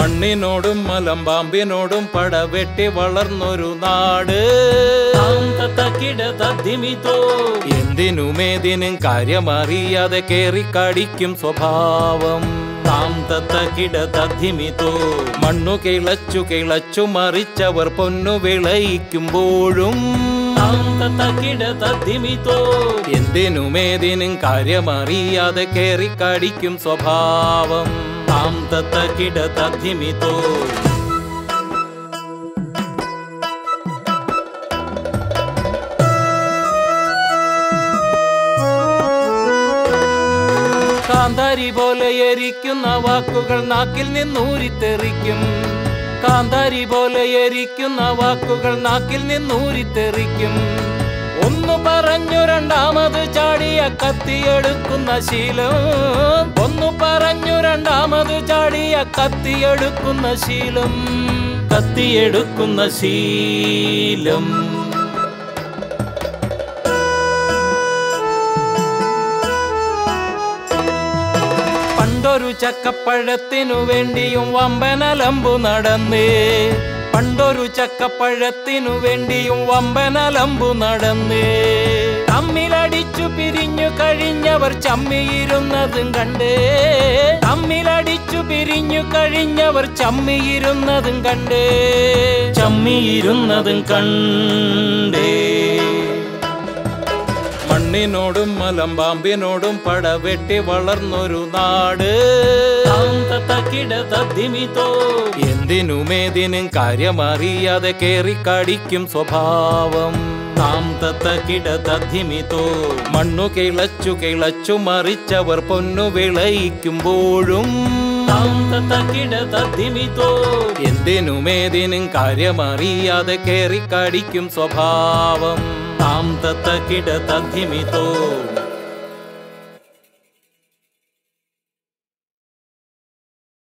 മണ്ണിനോടും മലമ്പാമ്പിനോടും പടവെട്ടി വളർന്നൊരു നാട് എന്തിനുമേതിനും കാര്യമറിയാതെ കേറിക്കടിക്കും സ്വഭാവം താം തത്ത കിട തദ്ധിമിതോ മണ്ണു കിളച്ചു കിളച്ചു മറിച്ചവർ പൊന്നു വിളയിക്കുമ്പോഴും എന്തിനുമേതിനും കാര്യമറിയാതെ കേറിക്കടിക്കും സ്വഭാവം താം തത്ത കിട തദ്ധിമിതോ കാന്താരി പോലെ എരിക്കുന്ന വാക്കുകൾ നാക്കിൽ നിന്നൂരിത്തെറിക്കും കാന്താരി പോലെ എരിക്കുന്ന വാക്കുകൾ നാക്കിൽ നിന്നൂരിത്തെറിക്കും ഒന്നു പറഞ്ഞു രണ്ടാമത് ചാടിയ കത്തിയെടുക്കുന്ന ശീലം ഒന്നു പറഞ്ഞു രണ്ടാമത് ചാടിയ കത്തിയെടുക്കുന്ന ശീലം കത്തിയെടുക്കുന്ന ശീലം പണ്ടൊരു ചക്കപ്പഴത്തിനു വേണ്ടിയും വമ്പനലമ്പു നടന്നേ പണ്ടൊരു ചക്കപ്പഴത്തിനു വേണ്ടിയും വമ്പനലമ്പു നടന്നേ തമ്മിലടിച്ചു പിരിഞ്ഞു കഴിഞ്ഞവർ ചമ്മിയിരുന്നതും കണ്ടേ തമ്മിലടിച്ചു പിരിഞ്ഞു കഴിഞ്ഞവർ ചമ്മിയിരുന്നതും കണ്ടേ ചമ്മിയിരുന്നതും കണ്ടേ മണ്ണിനോടും മലമ്പാമ്പിനോടും പടവെട്ടി വളർന്നൊരു നാട് എന്തിനുമേതിനും കാര്യമറിയാതെ കേറിക്കടിക്കും സ്വഭാവം താം തത്ത കിട തദ്ധിമിതോ മണ്ണു കിളച്ചു കിളച്ചു മറിച്ചവർ പൊന്നു വിളയിക്കുമ്പോഴും എന്തിനുമേതിനും കാര്യമറിയാതെ കേറിക്കടിക്കും സ്വഭാവം താം തത്ത കിട തദ്ധിമിതോ